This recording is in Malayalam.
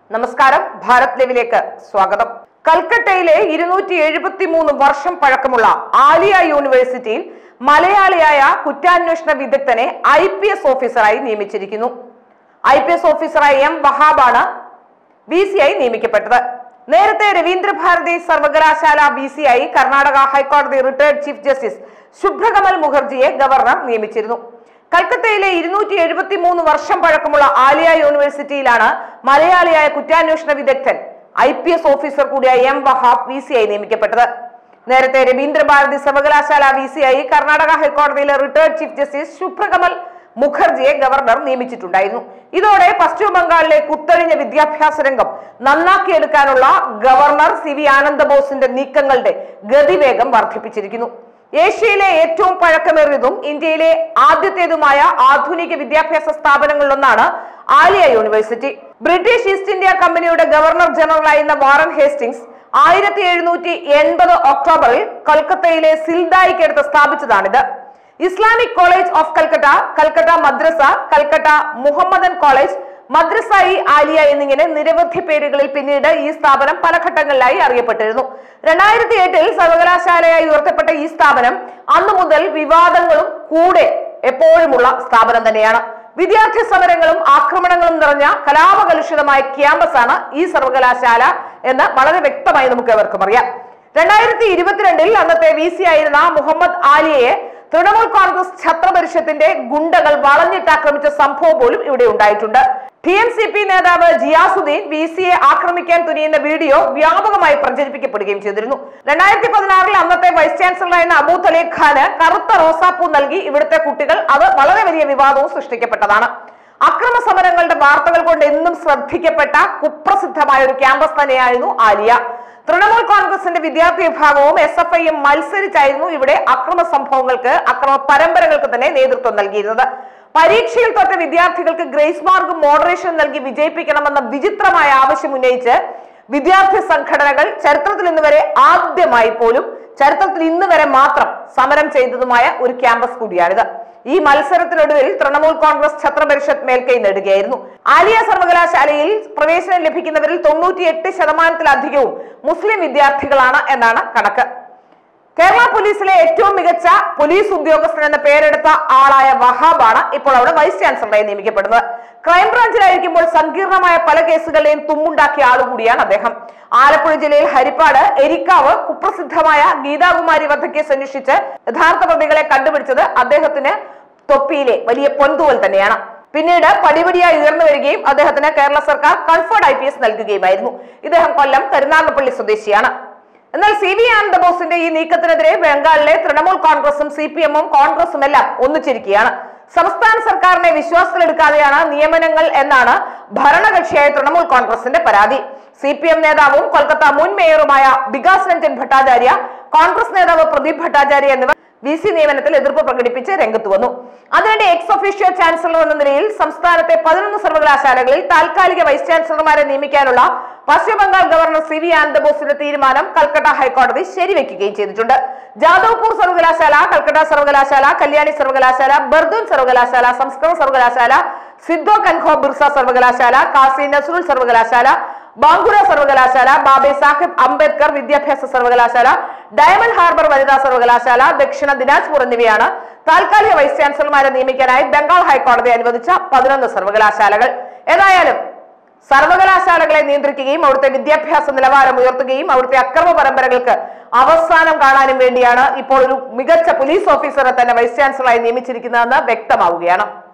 നമസ്കാരം ഭാരത് ലൈവിലേക്ക് സ്വാഗതം കൽക്കട്ടയിലെ ഇരുന്നൂറ്റി എഴുപത്തി മൂന്ന് വർഷം പഴക്കമുള്ള ആലിയ യൂണിവേഴ്സിറ്റിയിൽ മലയാളിയായ കുറ്റാന്വേഷണ വിദഗ്ധനെ ഐ പി എസ് ഓഫീസറായി നിയമിച്ചിരിക്കുന്നു ഐ പി എസ് ഓഫീസറായ എം വഹാബാണ് വി സി ആയി നിയമിക്കപ്പെട്ടത് നേരത്തെ രവീന്ദ്രഭാരതി സർവകലാശാല വി സി ആയി കർണാടക ഹൈക്കോടതി റിട്ടയർഡ് ചീഫ് ജസ്റ്റിസ് ശുഭ്രകമൽ മുഖർജിയെ ഗവർണർ നിയമിച്ചിരുന്നു കൽക്കത്തയിലെ ഇരുന്നൂറ്റി എഴുപത്തി മൂന്ന് വർഷം പഴക്കമുള്ള ആലിയ യൂണിവേഴ്സിറ്റിയിലാണ് മലയാളിയായ കുറ്റാന്വേഷണ വിദഗ്ധൻ ഐ പി എസ് ഓഫീസർ കൂടിയായ എം വഹാബ് വി സി ആയി നിയമിക്കപ്പെട്ടത് നേരത്തെ രവീന്ദ്രഭാരതി സർവകലാശാല വി സി ആയി കർണാടക ഹൈക്കോടതിയിലെ റിട്ടയർഡ് ചീഫ് ജസ്റ്റിസ് ശുഭ്രകമൽ മുഖർജിയെ ഗവർണർ നിയമിച്ചിട്ടുണ്ടായിരുന്നു ഇതോടെ പശ്ചിമ ബംഗാളിലെ കുത്തഴിഞ്ഞ വിദ്യാഭ്യാസ രംഗം നന്നാക്കിയെടുക്കാനുള്ള ഗവർണർ സി വി ആനന്ദബോസിന്റെ നീക്കങ്ങളുടെ ഗതിവേഗം വർദ്ധിപ്പിച്ചിരിക്കുന്നു ഏഷ്യയിലെ ഏറ്റവും പഴക്കമേറിയതും ഇന്ത്യയിലെ ആദ്യത്തേതുമായ ആധുനിക വിദ്യാഭ്യാസ സ്ഥാപനങ്ങളിലൊന്നാണ് Aliya university British East India കമ്പനിയുടെ ഗവർണർ ജനറലായിരുന്ന വാറൻ ഹേസ്റ്റിംഗ്സ് ആയിരത്തി എഴുന്നൂറ്റി എൺപത് ഒക്ടോബറിൽ കൊൽക്കത്തയിലെ സിൽദായിക്കടുത്ത് സ്ഥാപിച്ചതാണിത് Islamic college of Calcutta Calcutta മദ്രസ കൽക്കട്ട മുഹമ്മദൻ കോളേജ് മദ്രസ ഇ ആലിയ എന്നിങ്ങനെ നിരവധി പേരുകളിൽ പിന്നീട് ഈ സ്ഥാപനം പല ഘട്ടങ്ങളിലായി അറിയപ്പെട്ടിരുന്നു രണ്ടായിരത്തി എട്ടിൽ സർവകലാശാലയായി ഉയർത്തപ്പെട്ട ഈ സ്ഥാപനം അന്നു മുതൽ വിവാദങ്ങളും കൂടെ എപ്പോഴുമുള്ള സ്ഥാപനം തന്നെയാണ് വിദ്യാർത്ഥി സമരങ്ങളും ആക്രമണങ്ങളും നിറഞ്ഞ കലാപകലുഷിതമായ ക്യാമ്പസാണ് ഈ സർവകലാശാല എന്ന് വളരെ വ്യക്തമായി നമുക്ക് എവർക്കും അറിയാം രണ്ടായിരത്തി ഇരുപത്തിരണ്ടിൽ അന്നത്തെ വി സി ആയിരുന്ന മുഹമ്മദ് ആലിയയെ തൃണമൂൽ കോൺഗ്രസ് ഛത്രപരിഷത്തിന്റെ ഗുണ്ടകൾ വളഞ്ഞിട്ടാക്രമിച്ച സംഭവം പോലും ഇവിടെ ഉണ്ടായിട്ടുണ്ട് ടി എം സി പി നേതാവ് ജിയാസുദ്ദീൻ വി സിയെ ആക്രമിക്കാൻ തുനിയുന്ന വീഡിയോ വ്യാപകമായി പ്രചരിപ്പിക്കപ്പെടുകയും ചെയ്തിരുന്നു രണ്ടായിരത്തി പതിനാറിൽ അന്നത്തെ വൈസ് ചാൻസലറായിരുന്ന അബൂ തലീഖ് ഖാന് കറുത്ത റോസാപ്പൂ നൽകി ഇവിടുത്തെ കുട്ടികൾ അത് വളരെ വലിയ വിവാദവും സൃഷ്ടിക്കപ്പെട്ടതാണ് അക്രമ സമരങ്ങളുടെ വാർത്തകൾ കൊണ്ട് എന്നും ശ്രദ്ധിക്കപ്പെട്ട കുപ്രസിദ്ധമായ ഒരു ക്യാമ്പസ് തന്നെയായിരുന്നു ആലിയ തൃണമൂൽ കോൺഗ്രസിന്റെ വിദ്യാർത്ഥി വിഭാഗവും എസ് എഫ് ഐയും മത്സരിച്ചായിരുന്നു ഇവിടെ അക്രമ സംഭവങ്ങൾക്ക് അക്രമ പരമ്പരകൾക്ക് തന്നെ നേതൃത്വം നൽകിയിരുന്നത് പരീക്ഷയിൽ തോറ്റ വിദ്യാർത്ഥികൾക്ക് ഗ്രേസ് മാർക്കും മോഡറേഷൻ നൽകി വിജയിപ്പിക്കണമെന്ന വിചിത്രമായ ആവശ്യം ഉന്നയിച്ച് വിദ്യാർത്ഥി സംഘടനകൾ ചരിത്രത്തിൽ ഇന്ന് വരെ ആദ്യമായി പോലും ചരിത്രത്തിൽ ഇന്ന് വരെ മാത്രം സമരം ചെയ്തതുമായ ഒരു ക്യാമ്പസ് കൂടിയാണിത് ഈ മത്സരത്തിനൊടുവിൽ തൃണമൂൽ കോൺഗ്രസ് ഛത്രപരിഷത്ത് മേൽക്കൈ നേടുകയായിരുന്നു ആലിയ സർവകലാശാലയിൽ പ്രവേശനം ലഭിക്കുന്നവരിൽ തൊണ്ണൂറ്റിയെട്ട് ശതമാനത്തിലധികവും മുസ്ലിം വിദ്യാർത്ഥികളാണ് എന്നാണ് കണക്ക് കേരള പോലീസിലെ ഏറ്റവും മികച്ച പോലീസ് ഉദ്യോഗസ്ഥൻ എന്ന പേരെടുത്ത ആളായ വഹാബാണ് ഇപ്പോൾ അവിടെ വൈസ് ചാൻസലറായി നിയമിക്കപ്പെടുന്നത് ക്രൈംബ്രാഞ്ചിലായിരിക്കുമ്പോൾ സങ്കീർണമായ പല കേസുകളെയും തുമ്മുണ്ടാക്കിയ ആളുകൂടിയാണ് അദ്ദേഹം ആലപ്പുഴ ജില്ലയിൽ ഹരിപ്പാട് എരിക്കാവ് കുപ്രസിദ്ധമായ ഗീതാകുമാരി വധക്കേസ് അന്വേഷിച്ച് യഥാർത്ഥ പ്രതികളെ കണ്ടുപിടിച്ചത് അദ്ദേഹത്തിന് തൊപ്പിയിലെ വലിയ പൊൻതൂവൽ തന്നെയാണ് പിന്നീട് പടിപടിയായി ഉയർന്നു വരികയും അദ്ദേഹത്തിന് കേരള സർക്കാർ കൺഫേർഡ് ഐ പി എസ് നൽകുകയുമായിരുന്നു ഇദ്ദേഹം കൊല്ലം കരുനാഗപ്പള്ളി സ്വദേശിയാണ് എന്നാൽ സി വി ആനന്ദബോസിന്റെ ഈ നീക്കത്തിനെതിരെ ബംഗാളിലെ തൃണമൂൽ കോൺഗ്രസും സി പി എമ്മും കോൺഗ്രസും എല്ലാം ഒന്നിച്ചിരിക്കുകയാണ് സംസ്ഥാന സർക്കാരിനെ വിശ്വാസത്തിലെടുക്കാതെയാണ് നിയമനങ്ങൾ എന്നാണ് ഭരണകക്ഷിയായ തൃണമൂൽ കോൺഗ്രസിന്റെ പരാതി സി പി എം നേതാവും കൊൽക്കത്ത മുൻ മേയറുമായ വികാസ് രഞ്ജൻ ഭട്ടാചാര്യ കോൺഗ്രസ് നേതാവ് പ്രദീപ് ഭട്ടാചാര്യ എന്നിവർ വി സി നിയമനത്തിൽ എതിർപ്പ് പ്രകടിപ്പിച്ച് രംഗത്ത് വന്നു അതിനിടെ എക്സ് ഒഫീഷ്യോ ചാൻസലർ എന്ന നിലയിൽ സംസ്ഥാനത്തെ പതിനൊന്ന് സർവകലാശാലകളിൽ താൽക്കാലിക വൈസ് ചാൻസലർമാരെ നിയമിക്കാനുള്ള പശ്ചിമ ബംഗാൾ ഗവർണർ സി വി ആനന്ദബോസിന്റെ തീരുമാനം കൽക്കട്ട ഹൈക്കോടതി ശരിവെക്കുകയും ചെയ്തിട്ടുണ്ട് ജാദവ്പൂർ സർവകലാശാല കൽക്കട്ട സർവകലാശാല കല്യാണി സർവകലാശാല ബർദൂൻ സർവകലാശാല സംസ്കൃത സർവകലാശാല സിദ്ധോ കൻഹോ ബിർസ സർവകലാശാല കാസി നസ്രുൽ സർവകലാശാല ബാങ്കുര സർവകലാശാല ബാബെ സാഹിബ് അംബേദ്കർ വിദ്യാഭ്യാസ സർവകലാശാല ഡയമണ്ട് ഹാർബർ വനിതാ സർവകലാശാല ദക്ഷിണ ദിനാജ്പൂർ എന്നിവയാണ് താൽക്കാലിക വൈസ് ചാൻസലർമാരെ നിയമിക്കാനായി ബംഗാൾ ഹൈക്കോടതി അനുവദിച്ച പതിനൊന്ന് സർവകലാശാലകൾ ഏതായാലും സർവകലാശാലകളെ നിയന്ത്രിക്കുകയും അവിടുത്തെ വിദ്യാഭ്യാസ നിലവാരം ഉയർത്തുകയും അവിടുത്തെ അക്രമ പരമ്പരകൾക്ക് അവസാനം കാണാനും വേണ്ടിയാണ് ഇപ്പോൾ ഒരു മികച്ച പോലീസ് ഓഫീസറെ തന്നെ വൈസ് ചാൻസലറായി നിയമിച്ചിരിക്കുന്നതെന്ന് വ്യക്തമാവുകയാണ്